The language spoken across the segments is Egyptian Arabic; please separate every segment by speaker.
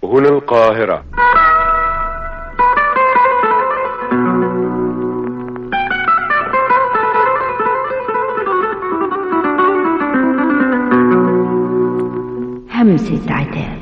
Speaker 1: هنا القاهرة
Speaker 2: همسة عتاب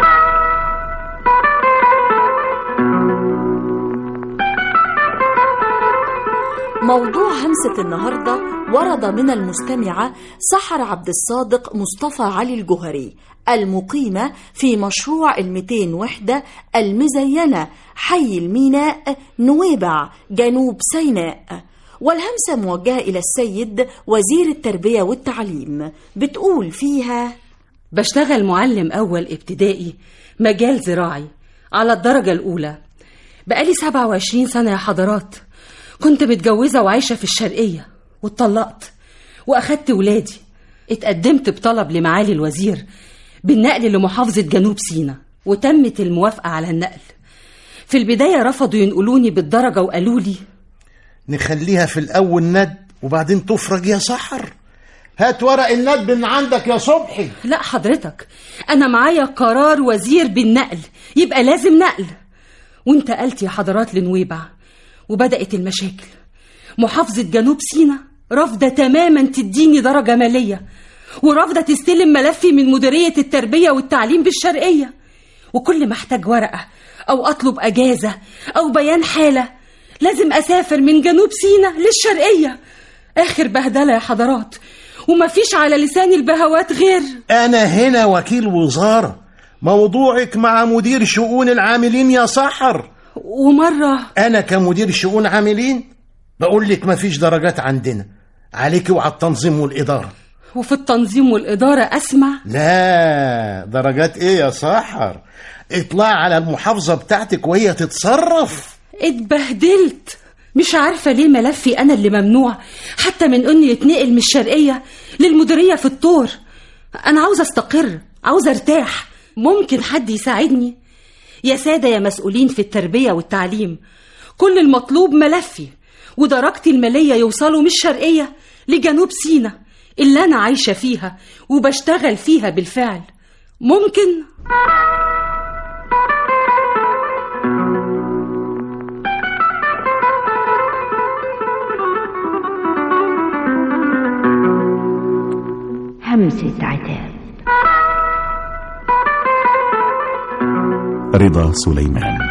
Speaker 3: موضوع همسة النهاردة ورد من المستمعة سحر عبد الصادق مصطفى علي الجهري المقيمة في مشروع الميتين وحدة المزينة حي الميناء نويبع جنوب سيناء والهمسة موجهة إلى السيد وزير التربية والتعليم بتقول فيها
Speaker 4: بشتغل معلم أول ابتدائي مجال زراعي على الدرجة الأولى بقالي 27 سنة يا حضرات كنت متجوزة وعايشة في الشرقية واتطلقت وأخدت ولادي اتقدمت بطلب لمعالي الوزير بالنقل لمحافظة جنوب سيناء وتمت الموافقة على النقل في البداية رفضوا ينقلوني بالدرجة وقالوا لي
Speaker 5: نخليها في الأول ند وبعدين تفرج يا سحر هات ورق الند من عندك يا صبحي
Speaker 4: لا حضرتك أنا معايا قرار وزير بالنقل يبقى لازم نقل وانتقلت يا حضرات لنويبع وبدأت المشاكل محافظة جنوب سيناء رافضة تماما تديني درجة مالية ورافضة تستلم ملفي من مديرية التربية والتعليم بالشرقية وكل ما احتاج ورقة أو أطلب أجازة أو بيان حالة لازم أسافر من جنوب سيناء للشرقية آخر بهدلة يا حضرات ومفيش على لساني البهوات غير
Speaker 5: أنا هنا وكيل وزارة موضوعك مع مدير شؤون العاملين يا سحر
Speaker 4: ومرة
Speaker 5: أنا كمدير شؤون عاملين بقول لك مفيش درجات عندنا عليك وعلى التنظيم والإدارة
Speaker 4: وفي التنظيم والإدارة أسمع
Speaker 5: لا درجات إيه يا سحر اطلع على المحافظة بتاعتك وهي تتصرف
Speaker 4: اتبهدلت مش عارفة ليه ملفي أنا اللي ممنوع حتى من إنه يتنقل من الشرقية للمديرية في الطور أنا عاوزة أستقر عاوزة أرتاح ممكن حد يساعدني يا سادة يا مسؤولين في التربية والتعليم كل المطلوب ملفي ودرجتي المالية يوصلوا من الشرقية لجنوب سيناء اللي أنا عايشة فيها وبشتغل فيها بالفعل ممكن
Speaker 2: همسة عتاب
Speaker 6: رضا سليمان